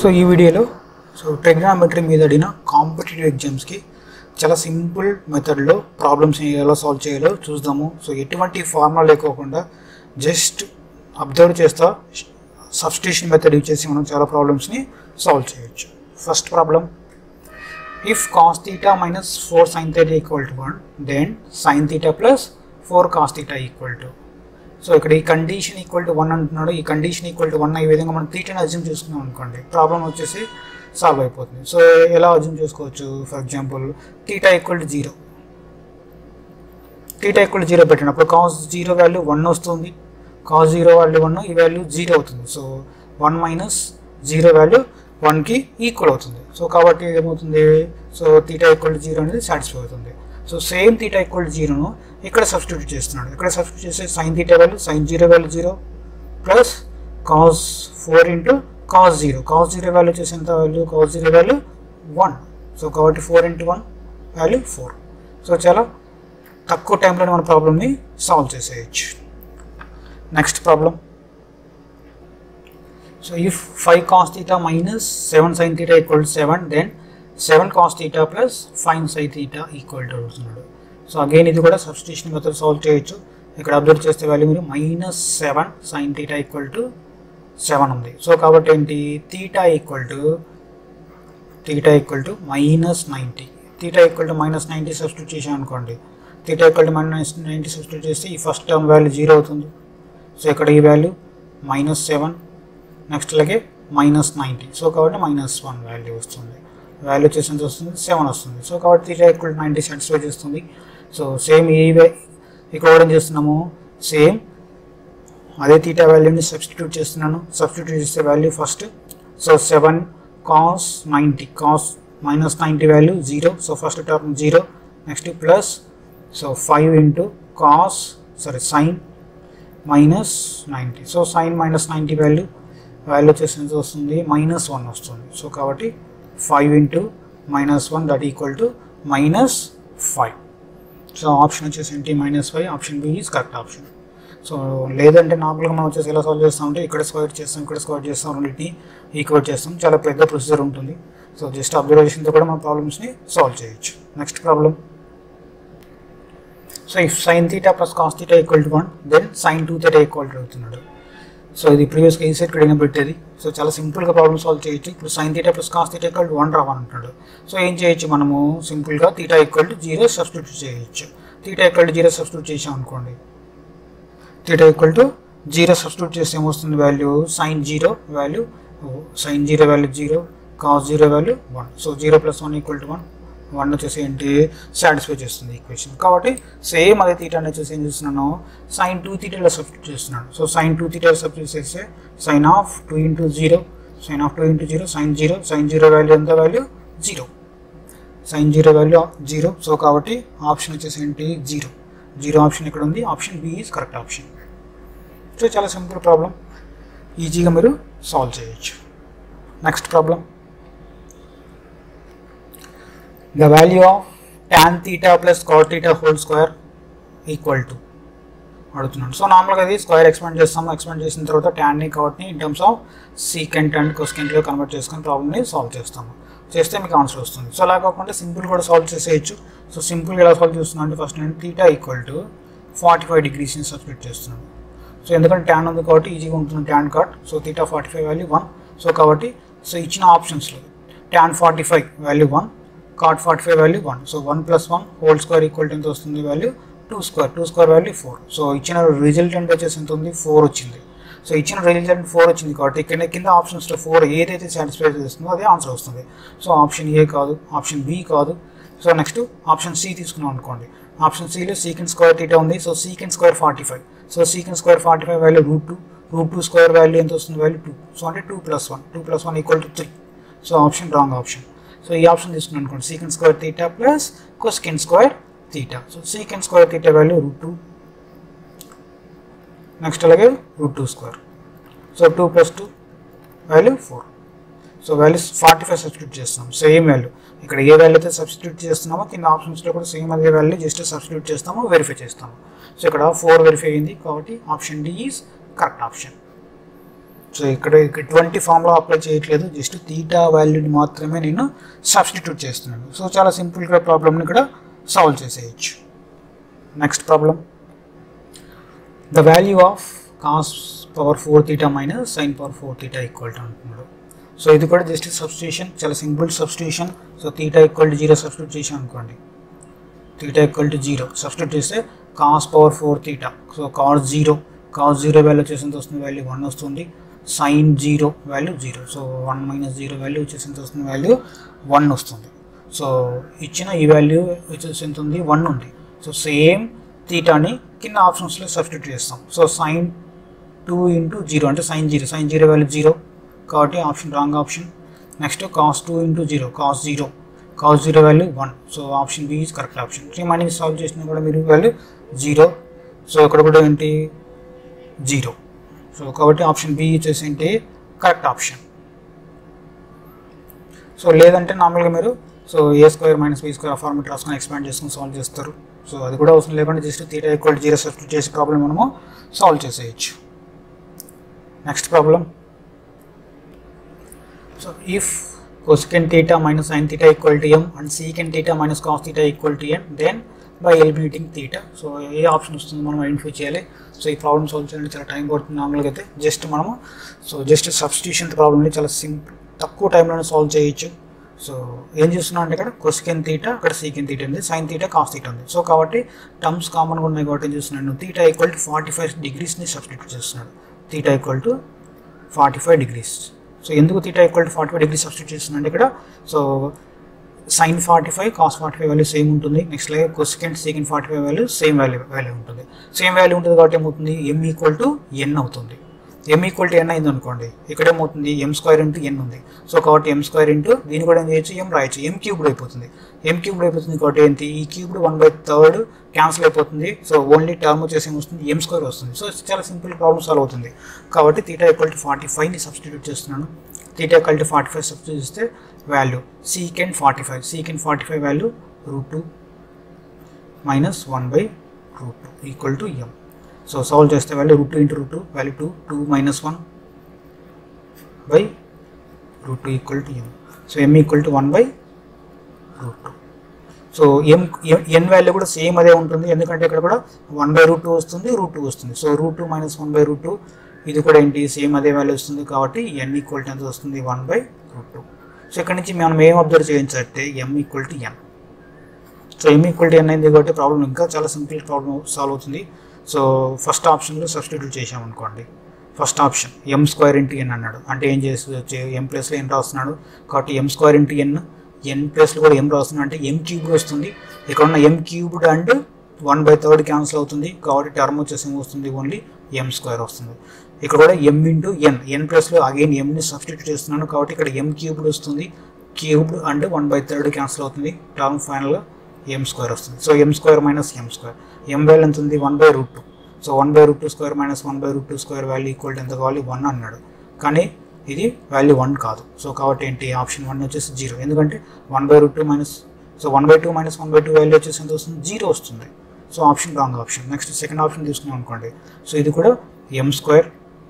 so ఈ వీడియోలో so trigonometry మీద అడిగిన కాంపిటేటివ్ ఎగ్జామ్స్కి చాలా సింపుల్ మెథడ్లో ప్రాబ్లమ్స్ ఎలా సాల్వ్ చేయాలో చూద్దాము సో ఎటువంటి ఫార్ములా లేకోకుండా జస్ట్ అబ్జర్వ్ చేస్తా సబ్స్టిట్యూషన్ మెథడ్ యూజ్ చేసి మనం చాలా ప్రాబ్లమ్స్ని సాల్వ్ చేయొచ్చు first problem if cos theta minus four sine theta equal to one then sine theta plus four cos theta equal to so ఇక్కడ ఈ కండిషన్ ఈక్వల్ టు వన్ అంటున్నాడు ఈ కండిషన్ ఈక్వల్ టు వన్ ఈ విధంగా మనం థీటాని assume చేసుకున్నాం అనుకోండి problem వచ్చేసి సాల్వ్ అయిపోతుంది సో ఎలా అజ్యూమ్ చేసుకోవచ్చు for example theta equal to zero theta equal to zero పెట్టినప్పుడు కాస్ జీరో వాల్యూ వన్ వస్తుంది కాస్ జీరో వాల్యూ వన్ ఈ వాల్యూ జీరో అవుతుంది so one minus zero value వన్కి ఈక్వల్ అవుతుంది సో కాబట్టి ఏమవుతుంది so theta equal to zero అనేది satisfy అవుతుంది so same theta equal to జీరోను ఇక్కడ సబ్స్టిట్యూట్ చేస్తున్నాడు ఇక్కడ సబ్స్టిట్యూట్ చేస్తే sine theta value sine zero value zero plus cos four into cos zero cos zero value వచ్చేసి ఎంత value cos zero value one so కాబట్టి four into one value four so చాలా తక్కువ టైంలో మన ప్రాబ్లమ్ని సాల్వ్ చేసేయచ్చు next problem so if five cos theta minus seven sine theta equal to seven then seven cos theta plus five sine theta equal to అడుగుతున్నాడు so again ఇది కూడా సబ్స్టిట్యూషన్ మెథడ్ సాల్వ్ చేయొచ్చు ఇక్కడ అబ్జర్వ్ చేస్తే వాల్యూ మీరు minus seven sine theta equal to seven ఉంది so కాబట్టి ఏంటి theta equal to theta equal to minus ninety theta equal to minus ninety substitute చేసాం అనుకోండి theta equal to minus ninety substitute చేస్తే ఈ ఫస్ట్ టర్మ్ వాల్యూ జీరో అవుతుంది so ఇక్కడ ఈ వాల్యూ మైనస్ సెవెన్ నెక్స్ట్ అలాగే మైనస్ నైంటీ సో కాబట్టి minus one value వస్తుంది వాల్యూ వచ్చేసి ఎంత వస్తుంది సెవెన్ వస్తుంది సో కాబట్టి theta equal to ninety satisfy చేస్తుంది సో సేమ్ ఈ వే- ఇక్కడ కూడా ఏం చేస్తున్నాము సేమ్ అదే థీటా వాల్యూని సబ్స్టిట్యూట్ చేస్తున్నాను సబ్స్టిట్యూట్ చేస్తే value first so seven cos ninety cos minus ninety value zero so first term zero next plus so five into cos sorry sine minus ninety so sine minus ninety value value వచ్చేసి ఎంత వస్తుంది minus one వస్తుంది so కాబట్టి five into minus one that equal to minus five so option వచ్చేసి ఏంటి minus five option B is correct option so లేదంటే నార్మల్గా మనం వచ్చేసి ఎలా సాల్వ్ చేస్తామంటే ఇక్కడ స్క్వేర్ చేస్తాం ఇక్కడ స్క్వేర్ చేస్తాం రెండింటిని ఈక్వేట్ చేస్తాం చాలా పెద్ద ప్రొసీజర్ ఉంటుంది సో జస్ట్ అబ్జర్వేషన్తో కూడా మన ప్రాబ్లమ్స్ని సాల్వ్ చేయొచ్చు next problem so if sine theta plus cos theta equal to one then sine two theta equal to అవుతున్నాడు సో ఇది ప్రీవియస్గా ఈ సెట్ ఇక్కడ పెట్టేది సో చాలా సింపుల్గా ప్రాబ్లమ్ సాల్వ్ చేయొచ్చు ఇప్పుడు sine theta plus cos theta equal to one రావాలంటున్నాడు సో ఏం చేయొచ్చు మనము సింపుల్గా theta equal to zero substitute చేయొచ్చు theta equal to zero substitute చేసాం అనుకోండి theta equal to zero substitute చేస్తే ఏమొస్తుంది value sine zero value sine zero value zero cos zero value one so zero plus one equal to one one వచ్చేసి ఏంటి satisfy చేస్తుంది equation కాబట్టి same అదే తీటాని వచ్చేసి ఏం చేస్తున్నాను సైన్ టూ తీటాలో సబ్స్టిట్యూట్ చేస్తున్నాను సో సైన్ టూ తీటాలో సబ్స్టిట్యూట్ చేస్తే sine of two into zero sine of two into zero sine zero sine zero value ఎంత value zero sine zero value zero so కాబట్టి ఆప్షన్ వచ్చేసి ఏంటి జీరో జీరో ఆప్షన్ ఇక్కడ ఉంది option B is correct option so చాలా simple problem ఈజీగా మీరు solve చేయొచ్చు next problem the value of tan theta plus cot theta whole square equal to అడుగుతున్నాను సో నార్మల్గా అది స్క్వేర్ ఎక్స్పెండ్ చేస్తాము ఎక్స్పెండ్ చేసిన తర్వాత ట్యాన్ని కాట్ని in terms of secant and కొస్కెంట్లో కన్వర్ట్ చేసుకొని ప్రాబ్లమ్ని సాల్వ్ చేస్తాము చేస్తే మీకు ఆన్సర్ వస్తుంది సో అలా కాకుండా సింపుల్ కూడా సాల్వ్ చేసేయచ్చు సో సింపుల్గా ఎలా సాల్వ్ చేస్తున్నాను అంటే ఫస్ట్ నేను theta equal to forty five డిగ్రీస్ని సబ్స్టిట్యూట్ చేస్తున్నాను సో ఎందుకంటే ట్యాన్ ఉంది కాబట్టి ఈజీగా ఉంటుంది tan cot so theta forty five value one so కాబట్టి సో ఇచ్చిన ఆప్షన్స్లో tan forty five value one cot forty five value one so one plus one whole square equal to ఎంత వస్తుంది value two square two square value four so ఇచ్చిన resultant వచ్చేసి ఎంత ఉంది four వచ్చింది సో ఇచ్చిన రిజల్టెంట్ ఫోర్ వచ్చింది కాబట్టి ఇక్కడ కింద ఆప్షన్స్లో ఫోర్ ఏదైతే సాటిస్ఫై చేస్తుందో అదే ఆన్సర్ వస్తుంది సో ఆప్షన్ ఏ కాదు ఆప్షన్ బి కాదు సో నెక్స్ట్ ఆప్షన్ సి తీసుకున్నాం అనుకోండి ఆప్షన్ సిలో సీకెండ్ స్క్వేర్ తీటా ఉంది so secant square forty five so secant square forty five value root two root two square value ఎంత వస్తుంది value two so అంటే two plus one two plus one equal to three so option wrong option so ఈ option తీసుకున్నాం అనుకోండి secant square theta plus cosecant square theta so secant square theta value root two next అలాగే root two square so two plus two value four so values forty five substitute చేస్తున్నాం same value ఇక్కడ ఏ value అయితే substitute చేస్తున్నామో కింద ఆప్షన్స్లో కూడా same అదే వాల్యూ జస్ట్ సబ్స్టిట్యూట్ చేస్తాము వెరిఫై చేస్తాము సో ఇక్కడ ఫోర్ వెరిఫై అయింది కాబట్టి option D is correct option so ఇక్కడ ఎటువంటి ఫార్ములా అప్లై చేయట్లేదు జస్ట్ తీటా వాల్యూని మాత్రమే నేను సబ్స్టిట్యూట్ చేస్తున్నాను సో చాలా సింపుల్గా ప్రాబ్లమ్ని ఇక్కడ సాల్వ్ చేసేయచ్చు next problem the value of cos power four theta minus sine power four theta equal to అంటున్నాడు సో ఇది కూడా జస్ట్ సబ్స్టిట్యూషన్ చాలా simple substitution so theta equal to zero substitute చేసాం అనుకోండి theta equal to zero substitute చేస్తే cos power four theta so cos zero cos zero value వచ్చేసి ఎంత వస్తుంది వాల్యూ వన్ వస్తుంది sine zero value zero so one minus zero value వచ్చేసి ఎంత వస్తుంది వాల్యూ వన్ వస్తుంది సో ఇచ్చిన ఈ వాల్యూ వచ్చేసి ఎంత ఉంది వన్ ఉంది సో సేమ్ తీటాని కింద ఆప్షన్స్లో సబ్స్టిట్యూట్ చేస్తాం so sine two into zero అంటే sine zero sine zero value zero కాబట్టి option wrong option next cos two into zero cos zero cos zero value one so option B is correct option remaining solve చేసినా కూడా మీరు value zero so ఇక్కడ కూడా ఏంటి zero so కాబట్టి option B వచ్చేసి ఏంటి కరెక్ట్ ఆప్షన్ సో లేదంటే నార్మల్గా మీరు so A square minus B square format రాసుకొని ఎక్స్పాండ్ చేసుకొని సాల్వ్ చేస్తారు సో అది కూడా అవసరం లేకుండా just theta equal zero substitute చేసే ప్రాబ్లం మనము సాల్వ్ చేసేయచ్చు next problem so if cosecant theta minus sin theta equal to m and secant theta minus cos theta equal to n then by eliminating theta so A option వస్తుంది మనం identify చేయాలి so ఈ problem solve చేయాలంటే చాలా time పడుతుంది నార్మల్గా అయితే just మనము సో జస్ట్ సబ్స్టిట్యూషన్ ప్రాబ్లమ్ని చాలా సింపుల్ తక్కువ టైంలోనే సాల్వ్ చేయొచ్చు సో ఏం చేస్తున్నాం అంటే ఇక్కడ కొసికెన్ తీటా అక్కడ సీకెన్ తీటా ఉంది సైన్ తీటా కాస్ తీటా ఉంది సో కాబట్టి టర్మ్స్ కామన్గా ఉన్నాయి కాబట్టి ఏం చేస్తున్నాను theta equal to forty five డిగ్రీస్ని సబ్స్టిట్యూట్ చేస్తున్నాడు theta equal to forty five degrees so ఎందుకు theta equal to forty five degree substitute చేస్తున్నాంటే ఇక్కడ so sine forty five cos forty five value same ఉంటుంది next like cosecant secant forty five value same value value ఉంటుంది same value ఉంటుంది కాబట్టి ఏమవుతుంది ఎం equal to ఎన్ అవుతుంది ఎం equal to N అయింది అనుకోండి ఇక్కడ ఏమవుతుంది ఎం స్క్వేర్ ఇంటూ ఎన్ ఉంది సో కాబట్టి ఎం స్క్వేర్ ఇంటూ దీన్ని కూడా ఏం చేయొచ్చు ఎం రాయొచ్చు ఎం క్యూబ్డ్ అయిపోతుంది ఎం క్యూబ్డ్ అయిపోతుంది కాబట్టి ఏంటి ఈ cubed one by third cancel అయిపోతుంది సో ఓన్లీ టర్మ్ వచ్చేసి ఏం వస్తుంది ఎం స్క్వేర్ వస్తుంది సో చాలా సింపుల్ ప్రాబ్లమ్ సాల్వ్ అవుతుంది కాబట్టి తీటా ఈక్వల్ టు ఫార్టీ ఫైవ్ని సబ్స్టిట్యూట్ చేస్తున్నాను theta equal to forty five substitute చేస్తే value secant forty five secant forty five value root two minus one by root two equal to M so solve చేస్తే value root two into root two value two two minus one by root two equal to M so M equal to one by root two so M N value కూడా same అదే ఉంటుంది ఎందుకంటే ఇక్కడ కూడా one by root two వస్తుంది root two వస్తుంది so root two minus one by root two ఇది కూడా ఏంటి సేమ్ అదే వాల్యూ వస్తుంది కాబట్టి ఎన్ ఈక్వల్ టు ఎంత వస్తుంది one by root two so ఇక్కడ నుంచి మనం ఏం అబ్జర్వ్ చేయించాలంటే M equal to N so M equal to N అయింది కాబట్టి ప్రాబ్లం ఇంకా చాలా సింపుల్ ప్రాబ్లం సాల్వ్ అవుతుంది సో ఫస్ట్ ఆప్షన్లో సబ్స్టిట్యూట్ చేసామనుకోండి first option M square into N అన్నాడు అంటే ఏం చేసి ఎం ప్లస్లో ఎన్ రాస్తున్నాడు కాబట్టి ఎం స్క్వేర్ ఇంటూ ఎన్ ఎన్ ప్లస్లో కూడా ఎం రాస్తున్నాడు అంటే ఎం క్యూబ్డ్ వస్తుంది ఇక్కడ ఉన్న M cubed and one by third cancel అవుతుంది కాబట్టి టర్మ్ వచ్చేసి ఏం వస్తుంది ఓన్లీ ఎం స్క్వేర్ వస్తుంది ఇక్కడ కూడా ఎం ఇంటూ ఎన్ ఎన్ ప్లస్లో అగైన్ ఎంని సబ్స్టిట్యూట్ చేస్తున్నాను కాబట్టి ఇక్కడ ఎం క్యూబ్డ్ వస్తుంది cubed and one by third cancel అవుతుంది టర్మ్ ఫైనల్గా ఎం స్క్వేర్ వస్తుంది so M square minus M square M value ఎంత ఉంది one by root two so one by root two square minus one by root two square value equal ఎంత కావాలి one అన్నాడు కానీ ఇది వాల్యూ వన్ కాదు so కాబట్టి ఏంటి ఆప్షన్ వన్ వచ్చేసి జీరో ఎందుకంటే one by root two minus so one by two minus one by two value వచ్చేసి ఎంత వస్తుంది జీరో వస్తుంది so option wrong option next second option తీసుకున్నాం అనుకోండి సో ఇది కూడా M square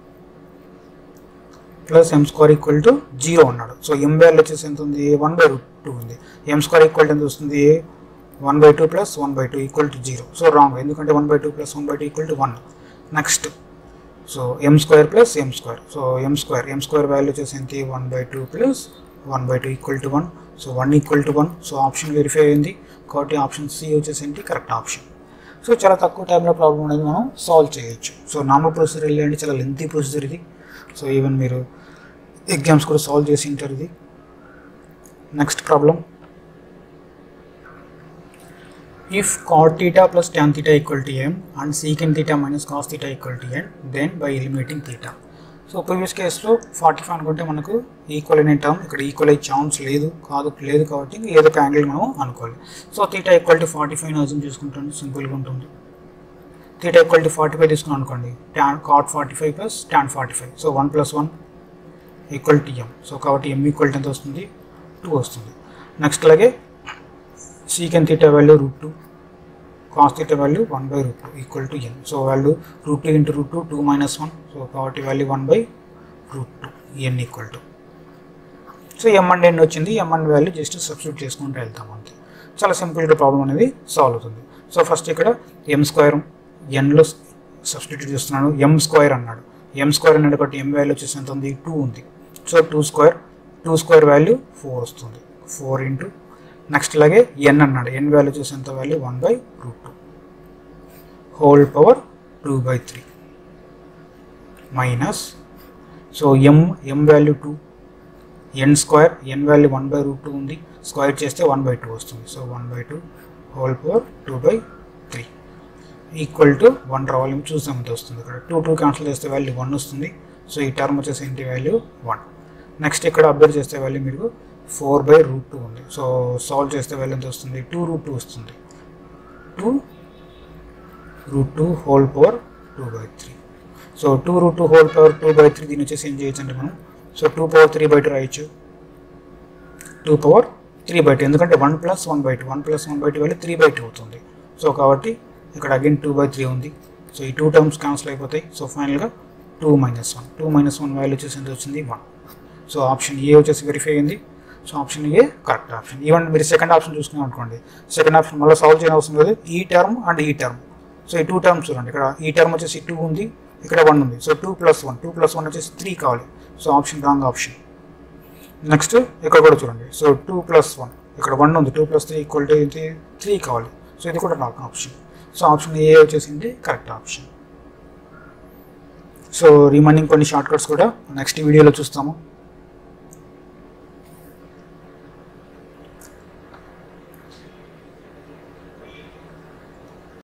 plus M square equal to zero అన్నాడు so M value వచ్చేసి ఎంత ఉంది వన్ బై రూట్ టూ ఉంది ఎం స్క్వేర్ ఈక్వల్ ఎంత వస్తుంది one by two plus one by two equal to zero so wrong ఎందుకంటే one by two plus one by two equal to one next so M square plus M square so M square M square value వచ్చేసి ఏంటి one by two plus one by two equal to one so one equal to one so option verify అయింది కాబట్టి option C వచ్చేసి ఏంటి correct option so చాలా తక్కువ టైంలో problem అనేది మనం సాల్వ్ చేయొచ్చు సో నార్మల్ ప్రొసీజర్ వెళ్ళండి చాలా లెంతీ ప్రొసీజర్ ఇది సో ఈవెన్ మీరు ఎగ్జామ్స్ కూడా సాల్వ్ చేసి ఉంటారు ఇది next problem if cot theta plus tan theta equal to m and secant theta minus cos theta equal to n then by eliminating theta so previous కేసులో forty five అనుకుంటే మనకు equal అనే term ఇక్కడ equal అయ్యే chance లేదు కాదు లేదు కాబట్టి ఏదో ఒక యాంగిల్ మనం అనుకోవాలి so theta equal to forty five assume చేసుకుంటాను సింపుల్గా ఉంటుంది theta equal to forty five తీసుకున్నాం అనుకోండి tan cot forty five plus tan forty five so one plus one equal to M so కాబట్టి ఎం ఈక్వల్ టు ఎంత వస్తుంది two వస్తుంది next అలాగే secant theta value root two cos theta value one by root two equal to N so value root two into root two two minus one so కాబట్టి value one by root two N equal to so M and N వచ్చింది M and value just substitute చేసుకుంటూ వెళ్తాం అంతే చాలా సింపుల్గా problem అనేది solve అవుతుంది so first ఇక్కడ ఎం స్క్వేర్ ఎన్లో సబ్స్టిట్యూట్ చేస్తున్నాను ఎం స్క్వేర్ అన్నాడు ఎం స్క్వేర్ అన్నాడు కాబట్టి ఎం వాల్యూ వచ్చేసి ఎంత ఉంది టూ ఉంది so two square two square value four వస్తుంది ఫోర్ ఇంటూ నెక్స్ట్ అలాగే ఎన్ అన్నాడు ఎన్ వాల్యూ వచ్చేసి ఎంత value one by root two whole power two by three minus so M M value two N square N value one by root two ఉంది square చేస్తే one by two వస్తుంది so one by two whole power two by three equal to one రావాలి చూసాం ఎంత వస్తుంది ఇక్కడ two two cancel చేస్తే value one వస్తుంది సో ఈ టర్మ్ వచ్చేసి ఏంటి వాల్యూ వన్ నెక్స్ట్ ఇక్కడ అబ్జర్వ్ చేస్తే వాల్యూ మీకు ఫోర్ బై రూట్ టూ ఉంది సో సాల్వ్ చేస్తే వాల్యూ ఎంత వస్తుంది టూ రూట్ టూ వస్తుంది two root two whole power two by three so two root two whole power two by three దీని వచ్చేసి ఏం చేయొచ్చు అంటే మనం so two power three by two రాయొచ్చు two power three by two ఎందుకంటే one plus one by two one plus one by two value three by two అవుతుంది so కాబట్టి ఇక్కడ అగైన్ టూ బై త్రీ ఉంది సో ఈ two terms cancel అయిపోతాయి so ఫైనల్గా two minus one two minus one value వచ్చేసి ఎంత వచ్చింది వన్ సో ఆప్షన్ ఏ వచ్చేసి వెరిఫై అయింది so option A correct option even మీరు సెకండ్ ఆప్షన్ చూసుకున్నాం అనుకోండి సెకండ్ ఆప్షన్ మళ్ళీ సాల్వ్ చేయని అవసరం లేదు ఈ టర్మ్ అండ్ ఈ టర్మ్ సో ఈ టూ టర్మ్స్ చూడండి ఇక్కడ ఈ టర్మ్ వచ్చేసి టూ ఉంది ఇక్కడ వన్ ఉంది so two plus one two plus one వచ్చేసి త్రీ కావాలి so option wrong option next ఇక్కడ కూడా చూడండి సో టూ ప్లస్ వన్ ఇక్కడ వన్ ఉంది two plus three equal to ఏంటి త్రీ కావాలి సో ఇది కూడా wrong option so option A వచ్చేసింది కరెక్ట్ ఆప్షన్ సో రిమైనింగ్ కొన్ని షార్ట్ కట్స్ కూడా నెక్స్ట్ వీడియోలో చూస్తాము